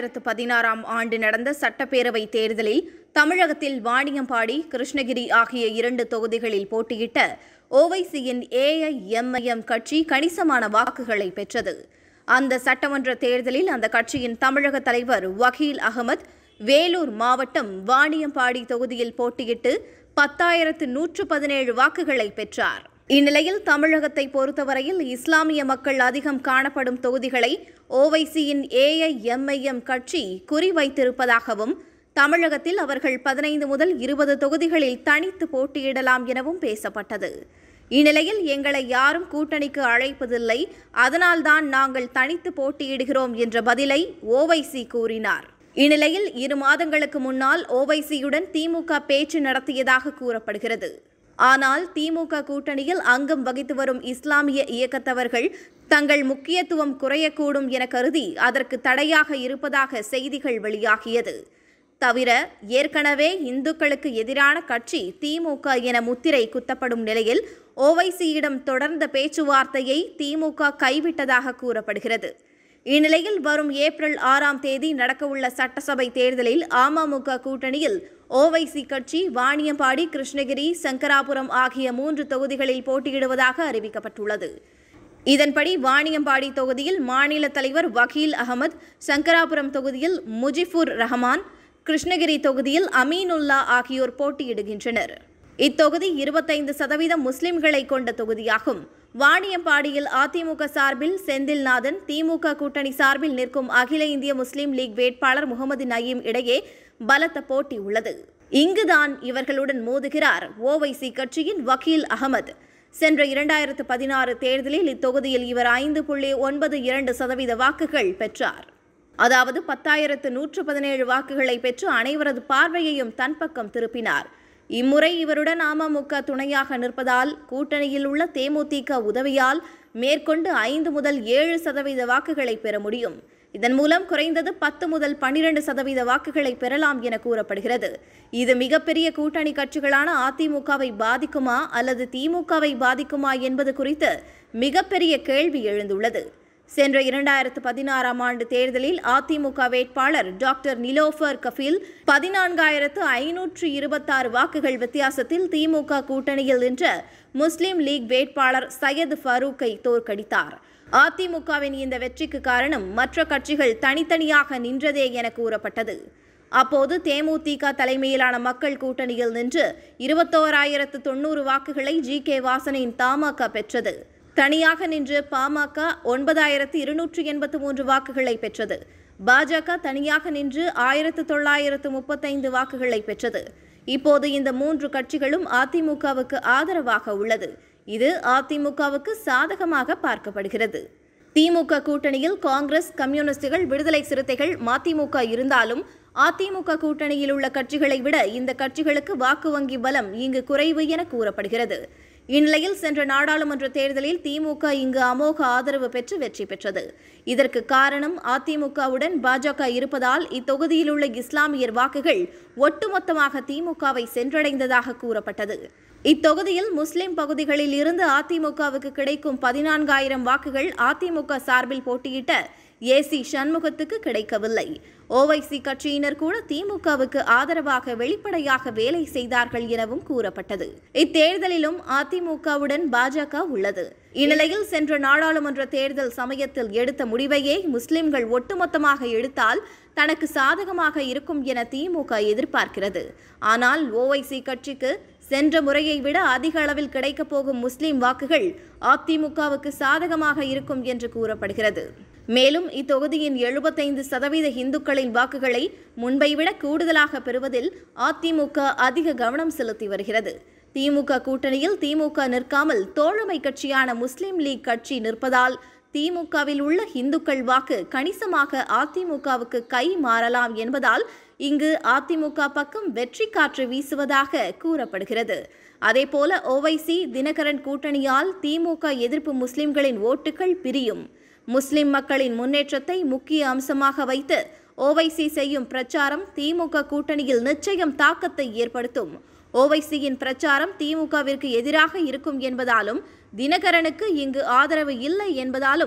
இரண்டாயிரத்து பதினாறாம் ஆண்டு நடந்த சட்டப்பேரவை தேர்தலில் தமிழகத்தில் வாணியம்பாடி கிருஷ்ணகிரி ஆகிய இரண்டு தொகுதிகளில் போட்டியிட்ட ஓவைசியின் ஏஐஎம்ஐஎம் கட்சி கணிசமான வாக்குகளை பெற்றது அந்த சட்டமன்ற தேர்தலில் அந்த கட்சியின் தமிழக தலைவர் வக்கீல் அகமது வேலூர் மாவட்டம் வாணியம்பாடி தொகுதியில் போட்டியிட்டு பத்தாயிரத்து நூற்று பதினேழு வாக்குகளை பெற்றார் இந்நிலையில் தமிழகத்தை பொறுத்தவரையில் இஸ்லாமிய மக்கள் அதிகம் காணப்படும் தொகுதிகளை ஓவைசியின் ஏஐஎம்ஐஎம் கட்சி குறிவைத்திருப்பதாகவும் தமிழகத்தில் அவர்கள் பதினைந்து முதல் இருபது தொகுதிகளில் தனித்து போட்டியிடலாம் எனவும் பேசப்பட்டது இந்நிலையில் எங்களை யாரும் கூட்டணிக்கு அழைப்பதில்லை அதனால்தான் நாங்கள் தனித்து போட்டியிடுகிறோம் என்ற பதிலை ஓவைசி கூறினார் இந்நிலையில் இரு மாதங்களுக்கு முன்னால் ஓவைசியுடன் திமுக பேச்சு நடத்தியதாக கூறப்படுகிறது ஆனால் திமுக கூட்டணியில் அங்கம் வகித்து வரும் இஸ்லாமிய இயக்கத்தவர்கள் தங்கள் முக்கியத்துவம் குறையக்கூடும் என கருதி அதற்கு தடையாக இருப்பதாக செய்திகள் வெளியாகியது தவிர ஏற்கனவே இந்துக்களுக்கு எதிரான கட்சி திமுக என முத்திரை குத்தப்படும் நிலையில் ஓவைசியிடம் தொடர்ந்த பேச்சுவார்த்தையை திமுக கைவிட்டதாக கூறப்படுகிறது இந்நிலையில் வரும் ஏப்ரல் ஆறாம் தேதி நடக்கவுள்ள சட்டசபை தேர்தலில் அமமுக கூட்டணியில் ஓவைசி கட்சி வாணியம்பாடி கிருஷ்ணகிரி சங்கராபுரம் ஆகிய மூன்று தொகுதிகளில் போட்டியிடுவதாக அறிவிக்கப்பட்டுள்ளது இதன்படி வாணியம்பாடி தொகுதியில் மாநில தலைவர் வக்கீல் அகமது சங்கராபுரம் தொகுதியில் முஜிபுர் ரஹமான் கிருஷ்ணகிரி தொகுதியில் அமீனுல்லா ஆகியோர் போட்டியிடுகின்றனர் இத்தொகுதி இருபத்தைந்து சதவீதம் முஸ்லிம்களை கொண்ட தொகுதியாகும் வாணியம்பாடியில் அதிமுக சார்பில் செந்தில்நாதன் திமுக கூட்டணி சார்பில் நிற்கும் அகில இந்திய முஸ்லிம் லீக் வேட்பாளர் முகமது நயீம் இடையே பலத்த போட்டி உள்ளது இங்குதான் இவர்களுடன் மோதுகிறார் ஓவைசி கட்சியின் வக்கீல் அகமது சென்ற இரண்டாயிரத்து பதினாறு தேர்தலில் இத்தொகுதியில் இவர் ஐந்து புள்ளி ஒன்பது இரண்டு சதவீத வாக்குகள் பெற்றார் அதாவது பத்தாயிரத்து நூற்று பதினேழு வாக்குகளை பெற்று அனைவரது பார்வையையும் தன் பக்கம் திருப்பினார் இம்முறை இவருடன் அமமுக துணையாக நிற்பதால் கூட்டணியில் உள்ள தேமுதிக உதவியால் மேற்கொண்டு ஐந்து முதல் ஏழு சதவீத வாக்குகளை பெற முடியும் இதன் மூலம் குறைந்தது பத்து முதல் பன்னிரண்டு சதவீத வாக்குகளை பெறலாம் என கூறப்படுகிறது இது மிகப்பெரிய கூட்டணி கட்சிகளான அதிமுகவை பாதிக்குமா அல்லது திமுகவை பாதிக்குமா என்பது குறித்து மிகப்பெரிய கேள்வி எழுந்துள்ளது சென்ற இரண்டாயிரத்து பதினாறாம் ஆண்டு தேர்தலில் அதிமுக வேட்பாளர் டாக்டர் நிலோஃபர் கஃபீல் பதினான்காயிரத்து ஐநூற்று இருபத்தாறு வாக்குகள் வித்தியாசத்தில் திமுக கூட்டணியில் நின்ற முஸ்லிம் லீக் வேட்பாளர் சையது ஃபரூக்கை தோற்கடித்தார் அதிமுகவின் இந்த வெற்றிக்கு காரணம் மற்ற கட்சிகள் தனித்தனியாக நின்றதே என கூறப்பட்டது அப்போது தேமுதிக தலைமையிலான மக்கள் கூட்டணியில் நின்று இருபத்தோராயிரத்து தொன்னூறு வாக்குகளை ஜி கே வாசனின் தமாக பெற்றது தனியாக நின்று பாமக ஒன்பதாயிரத்து இருநூற்று எண்பத்து மூன்று வாக்குகளை பெற்றது பாஜக தனியாக நின்று ஆயிரத்து தொள்ளாயிரத்து முப்பத்தைந்து வாக்குகளை பெற்றது இப்போது இந்த மூன்று கட்சிகளும் அதிமுகவுக்கு ஆதரவாக உள்ளது இது அதிமுகவுக்கு சாதகமாக பார்க்கப்படுகிறது திமுக கூட்டணியில் காங்கிரஸ் கம்யூனிஸ்டுகள் விடுதலை சிறுத்தைகள் மதிமுக இருந்தாலும் அதிமுக கூட்டணியில் உள்ள கட்சிகளை விட இந்த கட்சிகளுக்கு வாக்கு வங்கி பலம் இங்கு குறைவு என கூறப்படுகிறது இந்நிலையில் சென்ற நாடாளுமன்ற தேர்தலில் திமுக இங்கு அமோக ஆதரவு பெற்று வெற்றி பெற்றது இதற்கு காரணம் அதிமுகவுடன் பாஜக இருப்பதால் இத்தொகுதியில் உள்ள இஸ்லாமியர் வாக்குகள் ஒட்டுமொத்தமாக திமுகவை சென்றடைந்ததாக கூறப்பட்டது இத்தொகுதியில் முஸ்லிம் பகுதிகளில் இருந்து அதிமுகவுக்கு கிடைக்கும் பதினான்காயிரம் வாக்குகள் அதிமுக சார்பில் போட்டியிட்ட ஏசி சண்முகத்துக்கு கிடைக்கவில்லை ஓவைசி கட்சியினர் கூட திமுகவுக்கு ஆதரவாக வெளிப்படையாக வேலை செய்தார்கள் எனவும் கூறப்பட்டது இத்தேர்தலிலும் அதிமுகவுடன் பாஜக உள்ளது இந்நிலையில் சென்ற நாடாளுமன்ற தேர்தல் சமயத்தில் எடுத்த முடிவையே முஸ்லிம்கள் ஒட்டுமொத்தமாக எடுத்தால் தனக்கு சாதகமாக இருக்கும் என திமுக எதிர்பார்க்கிறது ஆனால் ஓவைசி கட்சிக்கு சென்ற முறையை விட அதிக அளவில் கிடைக்கப் போகும் முஸ்லிம் வாக்குகள் அதிமுகவுக்கு சாதகமாக இருக்கும் என்று கூறப்படுகிறது மேலும் இத்தொகுதியின் எழுபத்தைந்து சதவீத இந்துக்களின் வாக்குகளை முன்பை விட கூடுதலாக பெறுவதில் அதிமுக அதிக கவனம் செலுத்தி வருகிறது திமுக கூட்டணியில் திமுக நிற்காமல் தோழமை கட்சியான முஸ்லிம் லீக் கட்சி நிற்பதால் திமுகவில் உள்ள இந்துக்கள் வாக்கு கணிசமாக அதிமுகவுக்கு கை மாறலாம் என்பதால் இங்கு அதிமுக பக்கம் வெற்றி காற்று வீசுவதாக கூறப்படுகிறது அதேபோல ஓவைசி தினகரன் கூட்டணியால் திமுக எதிர்ப்பு முஸ்லிம்களின் ஓட்டுகள் பிரியும் முஸ்லிம் மக்களின் முன்னேற்றத்தை முக்கிய அம்சமாக வைத்து ஓவைசி செய்யும் பிரச்சாரம் திமுக கூட்டணியில் நிச்சயம் தாக்கத்தை ஏற்படுத்தும் ஓவைசியின் பிரச்சாரம் திமுகவிற்கு எதிராக இருக்கும் என்பதாலும் தினகரனுக்கு இங்கு ஆதரவு இல்லை என்பதாலும்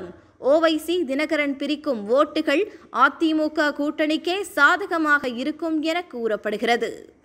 ஓவைசி தினகரன் பிரிக்கும் ஓட்டுகள் அதிமுக கூட்டணிக்கே சாதகமாக இருக்கும் என கூறப்படுகிறது